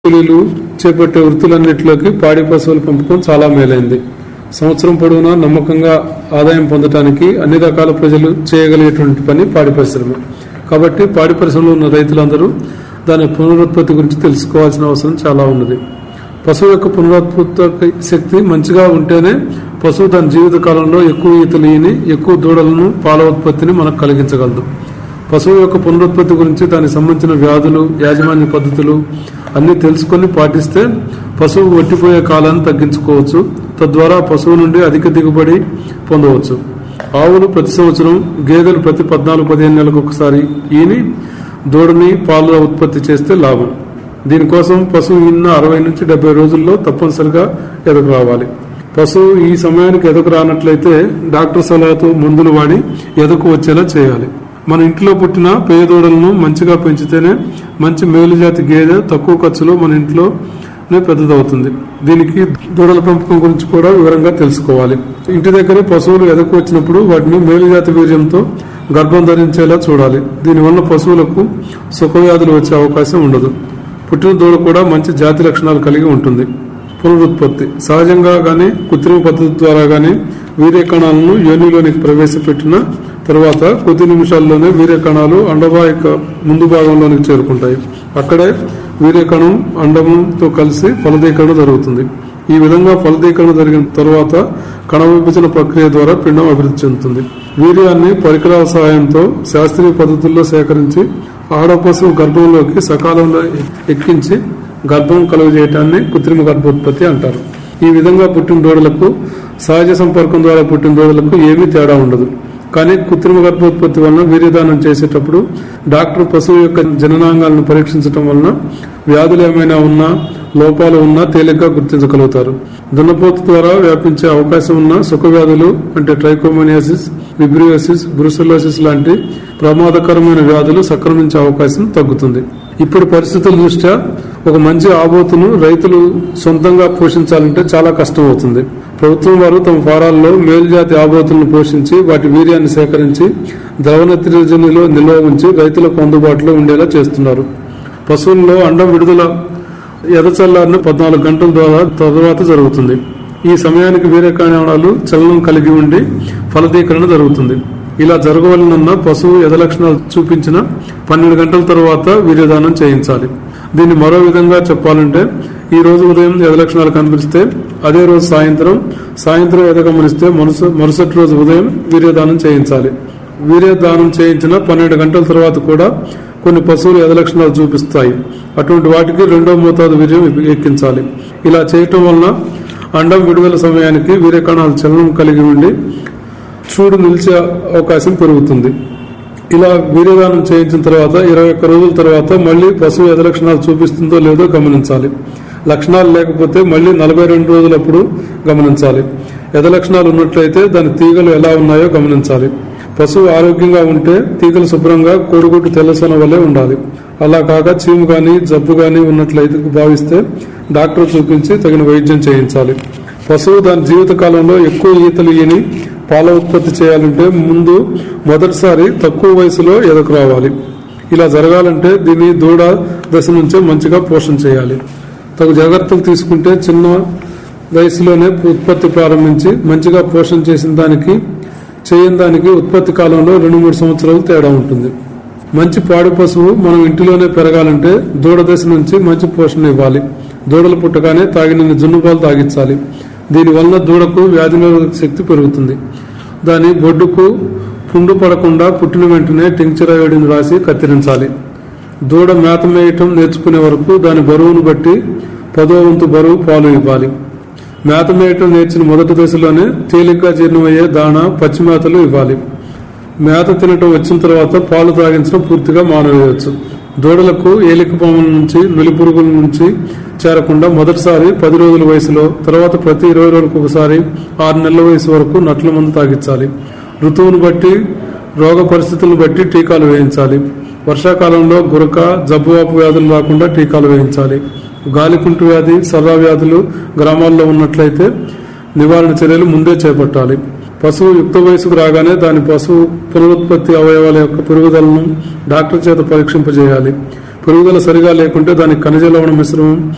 కూలీలు చేపట్టే వృత్తులన్నిటిలోకి పాడి పశువుల పెంపకం చాలా మేలైంది సంవత్సరం పొడవునా నమ్మకంగా ఆదాయం పొందటానికి అన్ని రకాల ప్రజలు చేయగలిగేటువంటి పని పాడి పరిశ్రమ కాబట్టి పాడి పరిశ్రమలో ఉన్న రైతులందరూ దాని పునరుత్పత్తి గురించి తెలుసుకోవాల్సిన అవసరం చాలా ఉన్నది పశువు యొక్క పునరుత్పత్తి శక్తి మంచిగా ఉంటేనే పశువు దాని జీవిత కాలంలో ఎక్కువ ఈతలు ఈని ఎక్కువ దూడలను పాల ఉత్పత్తిని మనకు కలిగించగలదు పశువు యొక్క పునరుత్పత్తి గురించి దానికి సంబంధించిన వ్యాధులు యాజమాన్య పద్ధతులు అన్ని తెలుసుకొని పాటిస్తే పశువు ఒట్టిపోయే కాలాన్ని తగ్గించుకోవచ్చు తద్వారా పశువు నుండి అధిక దిగుబడి పొందవచ్చు ఆవులు ప్రతి సంవత్సరం గేదెలు ప్రతి పద్నాలుగు పదిహేను నెలలకు ఒకసారి ఈని దూడని పాల ఉత్పత్తి చేస్తే లాభం దీనికోసం పశువు ఈన అరవై నుంచి డెబ్బై రోజుల్లో తప్పనిసరిగా ఎదకు రావాలి పశువు ఈ సమయానికి ఎదకు రానట్లయితే డాక్టర్ సలహాతో మందులు వాడి ఎదకు వచ్చేలా చేయాలి మన ఇంట్లో పుట్టిన పేదోడలను మంచిగా పెంచితేనే మంచి మేలుజాతి గేదె తక్కువ ఖర్చులో మన ఇంట్లోనే పెద్దదవుతుంది దీనికి దూడల పెంపకం గురించి కూడా వివరంగా తెలుసుకోవాలి ఇంటి దగ్గర పశువులు ఎదకు వచ్చినప్పుడు వాటిని మేలుజాతి వీర్యంతో గర్భం ధరించేలా చూడాలి దీనివల్ల పశువులకు సుఖవ్యాధులు వచ్చే అవకాశం ఉండదు పుట్టిన దూడ కూడా మంచి జాతి లక్షణాలు కలిగి ఉంటుంది పునరుత్పత్తి సహజంగా గాని కృత్రిమ పద్ధతి ద్వారా గాని వీర్య కణాలను యోనిలోనికి ప్రవేశపెట్టిన తర్వాత కొద్ది నిమిషాల్లోనే వీర్య కణాలు అండవాహిక ముందు భాగంలోనికి చేరుకుంటాయి అక్కడే వీర్య కణం అండముతో కలిసి ఫలదీకరణ జరుగుతుంది ఈ విధంగా ఫలదీకరణ జరిగిన తర్వాత కణ విభజన ప్రక్రియ ద్వారా పిండం అభివృద్ధి చెందుతుంది వీర్యాన్ని పరికరాల సహాయంతో శాస్త్రీయ పద్ధతుల్లో సేకరించి ఆడ పశువు గర్భంలోకి సకాలంలో ఎక్కించి గర్భం కలుగజేయటాన్ని కృత్రిమ గర్భోత్పత్తి అంటారు ఈ విధంగా పుట్టిన దూడలకు సహజ సంపర్కం ద్వారా పుట్టిన దూడలకు ఏమీ తేడా ఉండదు కానీ కృత్రిమ గర్భోత్పత్తి వలన వీర్యదానం చేసేటప్పుడు డాక్టర్ పశువు యొక్క జననాంగాలను పరీక్షించడం వలన వ్యాధులు ఏమైనా ఉన్నా లోపాలు ఉన్నా తేలిగ్గా గుర్తించగలుగుతారు దున్నపోతు ద్వారా వ్యాపించే అవకాశం ఉన్న సుఖ వ్యాధులు అంటే ట్రైకోమోనియాసిస్ విబ్రియోసిస్ బ్రుసెలోసిస్ లాంటి ప్రమాదకరమైన వ్యాధులు సంక్రమించే అవకాశం తగ్గుతుంది ఇప్పుడు పరిస్థితుల దృష్ట్యా ఒక మంచి ఆబోతును రైతులు సొంతంగా పోషించాలంటే చాలా కష్టం అవుతుంది ప్రభుత్వం వారు తమ ఫారాల్లో మేలుజాతి ఆబోతులను పోషించి వాటి వీర్యాన్ని సేకరించి ద్రవ నత్రజనిలో నిల్వ ఉంచి రైతులకు అందుబాటులో ఉండేలా చేస్తున్నారు పశువుల్లో అండం విడుదల ఎదచల్లారిన పద్నాలుగు గంటల ద్వారా తర్వాత జరుగుతుంది ఈ సమయానికి వీర్యకణాలు చలనం కలిగి ఉండి ఫలదీకరణ జరుగుతుంది ఇలా జరగవలనన్న పశువు ఎద లక్షణాలు చూపించిన పన్నెండు గంటల తర్వాత వీర్యదానం చేయించాలి దీన్ని మరో విధంగా చెప్పాలంటే ఈ రోజు ఉదయం ఎద లక్షణాలు కనిపిస్తే అదే రోజు సాయంత్రం సాయంత్రం ఎద గమనిస్తే మరుస- మరుసటి రోజు ఉదయం వీర్యదానం చేయించాలి వీర్యదానం చేయించిన పన్నెండు గంటల తర్వాత కూడా కొన్ని పశువులు ఎద లక్షణాలు చూపిస్తాయి అటువంటి వాటికి రెండో మోతాదు వీర్యం ఎక్కించాలి ఇలా చేయటం వలన అండం విడుదల సమయానికి వీర్యకణాలు చలనం కలిగి ఉండి చూడు నిలిచే అవకాశం పెరుగుతుంది ఇలా వీర్యదానం చేయించిన తర్వాత ఇరవై ఒక్క రోజుల తర్వాత మళ్ళీ పశువు ఎద లక్షణాలు చూపిస్తుందో లేదో గమనించాలి లక్షణాలు లేకపోతే మళ్ళీ నలభై రెండు రోజులప్పుడు గమనించాలి ఎద లక్షణాలు ఉన్నట్లయితే దాని తీగలు ఎలా ఉన్నాయో గమనించాలి పశువు ఆరోగ్యంగా ఉంటే తీగలు శుభ్రంగా కోడిగుడ్డు తెల్లసొన వలె ఉండాలి అలా కాక చీము గాని జబ్బు గాని ఉన్నట్లయితే భావిస్తే డాక్టర్ చూపించి తగిన వైద్యం చేయించాలి పశువు దాని జీవిత కాలంలో ఎక్కువ ఈతలు ఈని పాల ఉత్పత్తి చేయాలంటే ముందు మొదటిసారి తక్కువ వయసులో ఎదకు రావాలి ఇలా జరగాలంటే దీన్ని దూడ దశ నుంచే మంచిగా పోషణ చేయాలి తగు జాగ్రత్తలు తీసుకుంటే చిన్న వయసులోనే ఉత్పత్తి ప్రారంభించి మంచిగా పోషణ చేసిన దానికి చేయని దానికి ఉత్పత్తి కాలంలో రెండు మూడు సంవత్సరాలు తేడా ఉంటుంది మంచి పాడి పశువు మనం ఇంటిలోనే పెరగాలంటే దూడ దశ నుంచి మంచి పోషణ ఇవ్వాలి దూడలు పుట్టగానే తాగినన్ని జున్ను పాలు తాగించాలి దీని వలన దూడకు వ్యాధి నిరోధక శక్తి పెరుగుతుంది దాని బొడ్డుకు పుండు పడకుండా పుట్టిన వెంటనే టింక్చర్ అయోడిన్ రాసి కత్తిరించాలి దూడ మేత మేయటం నేర్చుకునే వరకు దాని బరువును బట్టి పదో వంతు బరువు పాలు ఇవ్వాలి మేత మేయటం నేర్చిన మొదటి దశలోనే తేలిగ్గా జీర్ణమయ్యే దాణ పచ్చి మేతలు ఇవ్వాలి మేత తినటం వచ్చిన తర్వాత పాలు తాగించడం పూర్తిగా మానవేయవచ్చు దూడలకు ఏలిక పాముల నుంచి నులి పురుగుల నుంచి చేరకుండా మొదటిసారి పది రోజుల వయసులో తర్వాత ప్రతి ఇరవై రోజులకు ఒకసారి ఆరు నెలల వయసు వరకు నట్ల మందు తాగించాలి ఋతువును బట్టి రోగ పరిస్థితులను బట్టి టీకాలు వేయించాలి వర్షాకాలంలో గురక జబ్బువాపు వ్యాధులు రాకుండా టీకాలు వేయించాలి గాలికుంటు వ్యాధి సర్రా వ్యాధులు గ్రామాల్లో ఉన్నట్లయితే నివారణ చర్యలు ముందే చేపట్టాలి పశువు యుక్త వయసుకు రాగానే దాని పశువు పునరుత్పత్తి అవయవాల యొక్క పెరుగుదలను డాక్టర్ చేత పరీక్షింపజేయాలి పెరుగుదల సరిగా లేకుంటే దానికి ఖనిజ లవణ మిశ్రమం